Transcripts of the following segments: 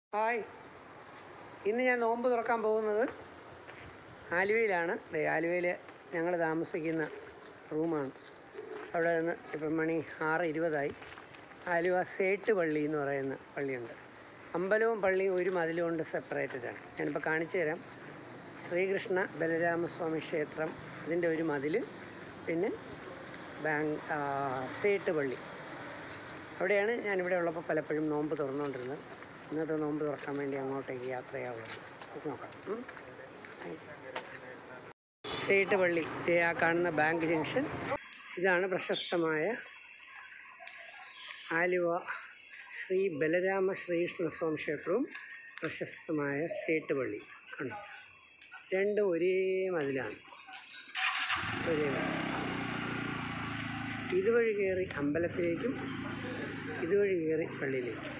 Hi ഇന്ന് ഞാൻ നോമ്പ് തുറക്കാൻ പോകുന്നത് ആലുവയിലാണ് ദേ ആലുവയിൽ ഞങ്ങൾ താമസിക്കുന്ന റൂമാണ് അവിടെ നിന്ന് ഇപ്പം മണി ആറ് ഇരുപതായി ആലുവ സേട്ട് പള്ളി എന്ന് പറയുന്ന പള്ളിയുണ്ട് അമ്പലവും പള്ളിയും ഒരു മതിലും കൊണ്ട് സെപ്പറേറ്റഡ് ആണ് ഞാനിപ്പോൾ കാണിച്ചു തരാം ശ്രീകൃഷ്ണ ബലരാമസ്വാമി ക്ഷേത്രം അതിൻ്റെ ഒരു മതിൽ പിന്നെ ബാങ്ക് സേട്ട് പള്ളി അവിടെയാണ് ഞാനിവിടെ ഉള്ളപ്പോൾ പലപ്പോഴും നോമ്പ് തുറന്നുകൊണ്ടിരുന്നത് ഇന്നത്തെ നോമ്പ് തുറക്കാൻ വേണ്ടി അങ്ങോട്ടേക്ക് യാത്രയാവുകയാണ് നമുക്ക് നോക്കാം ഉം. Thank you. സേട്ട് പള്ളി ദേ ആ കാണുന്ന ബാങ്ക് ജംഗ്ഷൻ ഇതാണ് പ്രശസ്തമായ ആലുവ ശ്രീ ബലരാമ ശ്രീകൃഷ്ണസ്വാമി ക്ഷേത്രവും പ്രശസ്തമായ സേട്ട് പള്ളി കണ്ടു രണ്ടും ഒരേ മതിലാണ് ഒരേ മതിൽ ഇതുവഴി കയറി അമ്പലത്തിലേക്കും ഇതുവഴി കയറി പള്ളിയിലേക്കും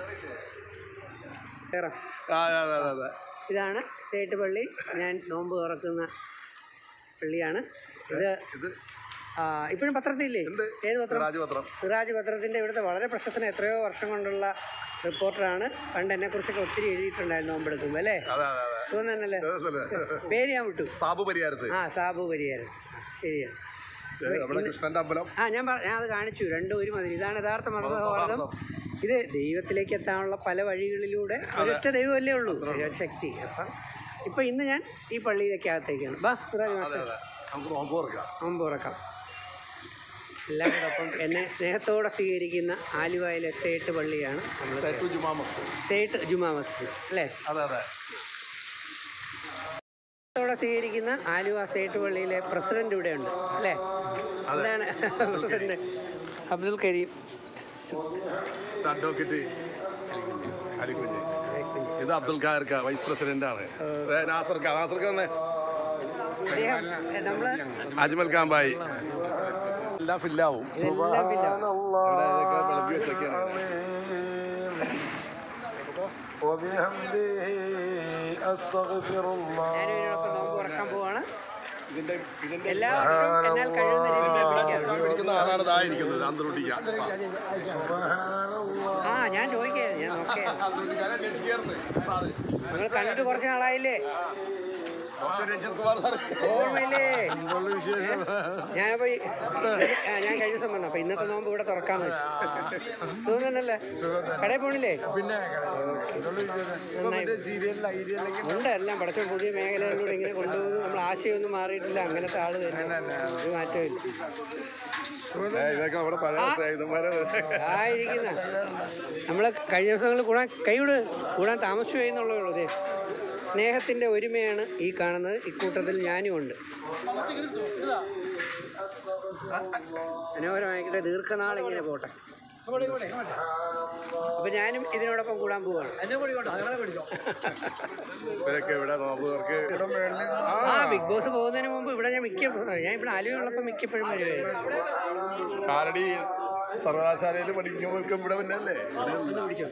കയറാം അതെ അതെ അതെ അതെ ഇതാണ് സേട്ട് പള്ളി ഞാൻ നോമ്പ് തുറക്കുന്ന പള്ളിയാണ് ഇത് ഇത് ആ, ഇപ്പോഴും പത്രത്തിലില്ലേ ഉണ്ട്. ഏത് പത്രം രാജപത്രം സിറാജ് പത്രത്തിൻ്റെ ഇവിടുത്തെ വളരെ പ്രശസ്തന എത്രയോ വർഷം കൊണ്ടുള്ള റിപ്പോർട്ടറാണ് പണ്ട് എന്നെക്കുറിച്ചൊക്കെ ഒത്തിരി എഴുതിയിട്ടുണ്ടായിരുന്നു നോമ്പെടുക്കുമ്പോൾ അല്ലേ അതെ അതെ അതെ സുഖം തന്നെയല്ലേ അതെ, അതെ. പേര് ഞാൻ വിട്ടു സാബു പരിഹാരത്ത് ആ സാബു പരിയാരൻ ശരിയാണ് നമ്മുടെ കൃഷ്ണന്റെ അമ്പലം ആ ഞാൻ പറ ഞാൻ അത് കാണിച്ചു രണ്ടും ഒരു മതി ഇതാണ് യഥാർത്ഥ മതസൗഹാർദ്ദം ഇത് ദൈവത്തിലേക്ക് എത്താനുള്ള പല വഴികളിലൂടെ ഒരൊറ്റ ദൈവമല്ലേ ഉള്ളൂ ഒരു ശക്തി അപ്പം ഇപ്പം ഇന്ന് ഞാൻ ഈ പള്ളിയിലേക്ക് അകത്തേക്കാണ് ബാ സിറാജ് മാഷ അതെ നമുക്ക് നോമ്പ് തുറക്കാം നോമ്പ് തുറക്കാം എല്ലാവരോടൊപ്പം എന്നെ സ്നേഹത്തോടെ സ്വീകരിക്കുന്ന ആലുവയിലെ സേട്ട് പള്ളിയാണ് നമ്മൾ സേട്ടു ജുമാ മസ്ജിദ് സേട്ട് ജുമാ മസ്ജിദ് അല്ലേ അതെ അതെ സ്നേഹത്തോടെ സ്വീകരിക്കുന്ന ആലുവ സേട്ട് പള്ളിയിലെ പ്രസിഡന്റ് ഇവിടെ ഉണ്ട് അല്ലേ എന്താണ് പ്രസിഡന്റ് അബ്ദുൽ കരീം ഇത് അഡ്വക്കേറ്റ് അലിക്കുഞ്ഞ് ഇത് അബ്ദുൽ ഖാർക്ക വൈസ് പ്രസിഡന്റ് ആണ് ഏ, നാസർക്ക നാസർക്ക തന്നെ അദ്ദേഹം നമ്മള് അജ്മൽ കാമ്പായി എല്ലാം ഫില്ലാവും ഇതെല്ലാം ബില്ല ഇവിടെ ഇതൊക്കെ വിളമ്പി വെച്ചൊക്കെയാണ് وبحمده أستغفر الله ഞാനും ഇതിനോടൊപ്പം നോമ്പ് തുറക്കാൻ പോവാണ് ഇതിന്റെ ഇതിന്റെ എല്ലാ വർഷവും എന്നാൽ കഴിയുന്ന രീതിയിൽ പിടിക്കാം പിടിക്കുന്ന ആളാണ് ഇതായിരിക്കുന്നത് അന്തർട്ടിക്ക ആ ഞാൻ ചോദിക്കായിരുന്നു ഞാൻ നോക്കിയായിരുന്നു നിങ്ങൾ കണ്ടിട്ട് കുറച്ച് നാളായില്ലേ രഞ്ജിത് കുമാർ സാർ ഓർമ്മയില്ലേ ഞാനപ്പോ ഈ- ആ, ഞാൻ കഴിഞ്ഞ ദിവസം വന്നു അപ്പൊ ഇന്നത്തെ നോമ്പ് ഇവിടെ തുറക്കാന്ന് വെച്ചു സുഖം തന്നെയല്ലേ കടയിൽ പോണില്ലേ പിന്നെ നന്നായി സീരിയലിൽ ഐഡിയയിലേക്ക് ഉണ്ട് എല്ലാം പഠിച്ച പുതിയ മേഖലകളിലൂടെ ഇങ്ങനെ കൊണ്ടുപോകുന്നു നമ്മൾ ആശയമൊന്നും മാറിയിട്ടില്ല അങ്ങനത്തെ ആള് തന്നെ ഒരു മാറ്റമില്ല ഇതൊക്കെ നമ്മുടെ പഴയ സ്നേഹിതന്മാരെ ആയിരിക്കുന്ന നമ്മള് കഴിഞ്ഞ ദിവസങ്ങളിൽ കൂടാൻ കൈവിട് കൂടാൻ താമസിച്ചു പോയെന്നുള്ളേ ഉള്ളൂ അതെ സ്നേഹത്തിൻ്റെ ഒരുമയാണ് ഈ കാണുന്നത് ഇക്കൂട്ടത്തിൽ ഞാനും ഉണ്ട് മനോഹരമായിക്കട്ടെ ദീർഘനാൾ ഇങ്ങനെ പോട്ടെ അപ്പൊ ഞാനും ഇതിനോടൊപ്പം കൂടാൻ പോവാണ് ഇവരൊക്കെ ഇവിടെ നോമ്പുകാർക്ക് ആ ബിഗ് ബോസ് പോകുന്നതിന് മുമ്പ് ഇവിടെ ഞാൻ മിക്ക ഞാൻ ഇവിടെ ആലുവയുള്ളപ്പോൾ മിക്കപ്പോഴും വരുമായിരുന്നു കാലടി സർവകലാശാലയിൽ പഠിക്കുമ്പോൾ ഇവിടെ പിന്നെ അല്ലേ ഒന്ന് പിടിച്ചോ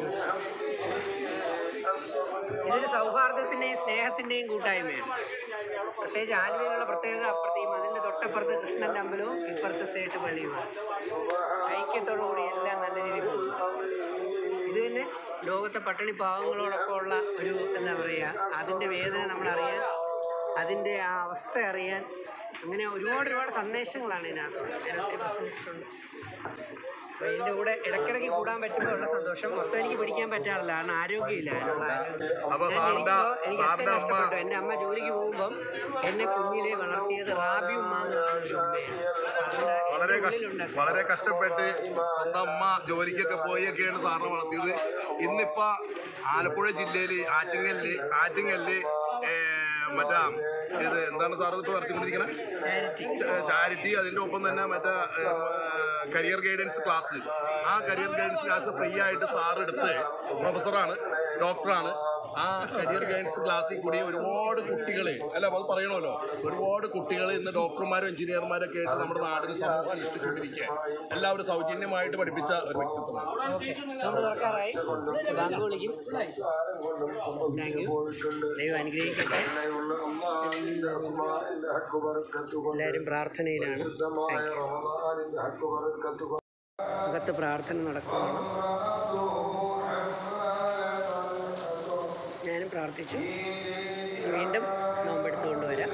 ഇതൊരു സൗഹാർദ്ദത്തിന്റെയും സ്നേഹത്തിന്റെയും കൂട്ടായ്മയാണ് പ്രത്യേകിച്ച് ആലുവയിലുള്ള പ്രത്യേകത അപ്പുറത്ത് ഈ മതിലിന്റെ തൊട്ടപ്പുറത്ത് കൃഷ്ണന്റെ അമ്പലവും ഇപ്പുറത്ത് സേട്ട് പള്ളിയുമാണ് ഐക്യത്തോടുകൂടി എല്ലാം നല്ല രീതിയിൽ പോകുന്നു ഇത് തന്നെ ലോകത്തെ പട്ടിണി പാവങ്ങളോടൊപ്പം ഉള്ള ഒരു എന്താ പറയുക അതിൻ്റെ വേദന നമ്മൾ അറിയാൻ അതിൻ്റെ ആ അവസ്ഥ അറിയാൻ അങ്ങനെ ഒരുപാട് ഒരുപാട് സന്ദേശങ്ങളാണ് ഇതിനകത്ത് നേരത്തെ പ്രസംഗിച്ചിട്ടുണ്ട് അപ്പോൾ ഇതിൻ്റെ കൂടെ ഇടയ്ക്കിടയ്ക്ക് കൂടാൻ പറ്റുമ്പോൾ ഉള്ള സന്തോഷം മൊത്തം എനിക്ക് പിടിക്കാൻ പറ്റാറില്ല കാരണം ആരോഗ്യമില്ല അതിനുള്ള ആരോഗ്യം. അപ്പൊ ഞാൻ സാറിന്റെ- ജനിക്കുമ്പോൾ എനിക്ക് അച്ഛൻ സാറിന്റെ അമ്മ- കഷ്ടപ്പെട്ടു എൻ്റെ അമ്മ ജോലിക്ക് പോകുമ്പം എന്നെ കുഞ്ഞിലെ വളർത്തിയത് റാബി ഉമ്മ എന്ന് പറഞ്ഞൊരു ഉമ്മയാണ് അതുകൊണ്ട് വളരെ എൻ്റെ കഷ്ട ഉള്ളിലുണ്ട് വളരെ കഷ്ടപ്പെട്ട് സ്വന്തം അമ്മ ജോലിക്കൊക്കെ പോയൊക്കെയാണ് സാറിനെ വളർത്തിയത് ഇന്നിപ്പോ ആലപ്പുഴ ജില്ലയില് ആറ്റിങ്ങലില് ആറ്റിങ്ങലില് ഏ, മറ്റാ ഇത് എന്താണ് സാർ ഇപ്പൊ നടത്തിക്കൊണ്ടിരിക്കുന്നത് ചാരിറ്റി അതിന്റെ ഒപ്പം തന്നെ മറ്റേ കരിയർ ഗൈഡൻസ് ക്ലാസ് ആ കരിയർ ഗൈഡൻസ് ക്ലാസ് ഫ്രീ ആയിട്ട് സാർ എടുത്ത് പ്രൊഫസറാണ് ഡോക്ടറാണ് ആ കരിയർ ഗൈഡൻസ് ക്ലാസ്സിൽ കൂടി ഒരുപാട് കുട്ടികളെ അല്ല അത് പറയണമല്ലോ ഒരുപാട് കുട്ടികൾ ഇന്ന് ഡോക്ടർമാരും എഞ്ചിനീയർമാരൊക്കെ ആയിട്ട് നമ്മുടെ നാടിന് സമൂഹം അനുഷ്ഠിച്ചുകൊണ്ടിരിക്കുക എല്ലാവരും സൗജന്യമായിട്ട് പഠിപ്പിച്ച ഒരു വ്യക്തിത്വമാണ് ഓക്കെ നമ്മൾ തുറക്കാറായി ബാങ്ക് വിളിക്കും താങ്ക് യു ദൈവം അനുഗ്രഹിക്കട്ടെ എല്ലാവരും പ്രാർത്ഥനയിലാണ് അകത്ത് പ്രാർത്ഥന നടക്കുകയാണ് പ്രാർത്ഥിച്ചു വീണ്ടും നോമ്പെടുത്തുകൊണ്ട് വരാം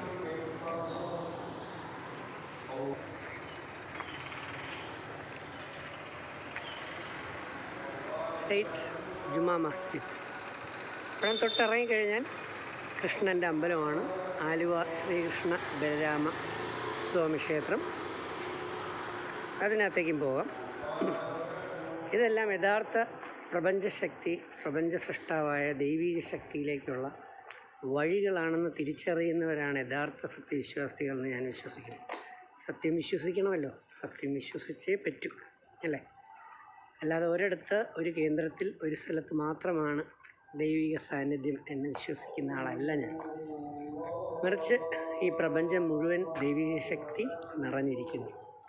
സെയ്റ്റ് ജുമാ മസ്ജിദ് ഇവിടെ തൊട്ടിറങ്ങി കഴിഞ്ഞാൽ കൃഷ്ണൻ്റെ അമ്പലമാണ് ആലുവ ശ്രീകൃഷ്ണ ബലരാമ സ്വാമി ക്ഷേത്രം അതിനകത്തേക്കും പോകാം ഇതെല്ലാം യഥാർത്ഥ പ്രപഞ്ചശക്തി പ്രപഞ്ച സൃഷ്ടാവായ ദൈവിക ശക്തിയിലേക്കുള്ള വഴികളാണെന്ന് തിരിച്ചറിയുന്നവരാണ് യഥാർത്ഥ സത്യവിശ്വാസികൾ എന്ന് ഞാൻ വിശ്വസിക്കുന്നു സത്യം വിശ്വസിക്കണമല്ലോ സത്യം വിശ്വസിച്ചേ പറ്റൂ അല്ലേ അല്ലാതെ ഒരിടത്ത് ഒരു കേന്ദ്രത്തിൽ ഒരു സ്ഥലത്ത് മാത്രമാണ് ദൈവിക സാന്നിധ്യം എന്ന് വിശ്വസിക്കുന്ന ആളല്ല ഞാൻ മറിച്ച് ഈ പ്രപഞ്ചം മുഴുവൻ ദൈവിക ശക്തി നിറഞ്ഞിരിക്കുന്നു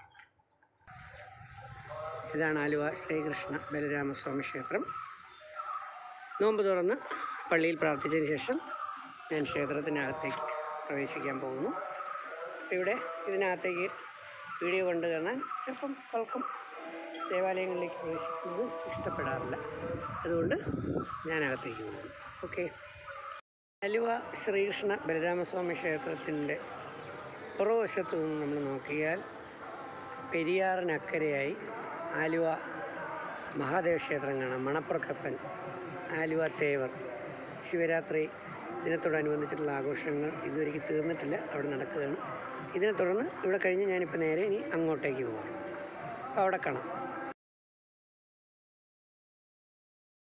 ഇതാണ് ആലുവ ശ്രീകൃഷ്ണ ബലരാമസ്വാമി ക്ഷേത്രം നോമ്പ് തുറന്ന് പള്ളിയിൽ പ്രാർത്ഥിച്ചതിന് ശേഷം ഞാൻ ക്ഷേത്രത്തിനകത്തേക്ക് പ്രവേശിക്കാൻ പോകുന്നു ഇവിടെ ഇതിനകത്തേക്ക് വീഡിയോ കണ്ടു കാണാൻ ചിലപ്പം പലർക്കും ദേവാലയങ്ങളിലേക്ക് പ്രവേശിക്കുന്നത് ഇഷ്ടപ്പെടാറില്ല അതുകൊണ്ട് ഞാൻ അകത്തേക്ക് പോകുന്നു ഓക്കെ ആലുവ ശ്രീകൃഷ്ണ ബലരാമസ്വാമി ക്ഷേത്രത്തിൻ്റെ പുറവശത്ത് നിന്ന് നമ്മൾ നോക്കിയാൽ പെരിയാറിനക്കരയായി ആലുവ മഹാദേവ ക്ഷേത്രം കാണാം മണപ്പുറത്തപ്പൻ ആലുവ തേവർ ശിവരാത്രി ദിനത്തോടനുബന്ധിച്ചിട്ടുള്ള ആഘോഷങ്ങൾ ഇതുവരെയ്ക്ക് തീർന്നിട്ടില്ല അവിടെ നടക്കുകയാണ് ഇതിനെ തുടർന്ന് ഇവിടെ കഴിഞ്ഞ് ഞാനിപ്പോൾ നേരെ ഇനി അങ്ങോട്ടേക്ക് പോവാം അപ്പോൾ അവിടെ കാണാം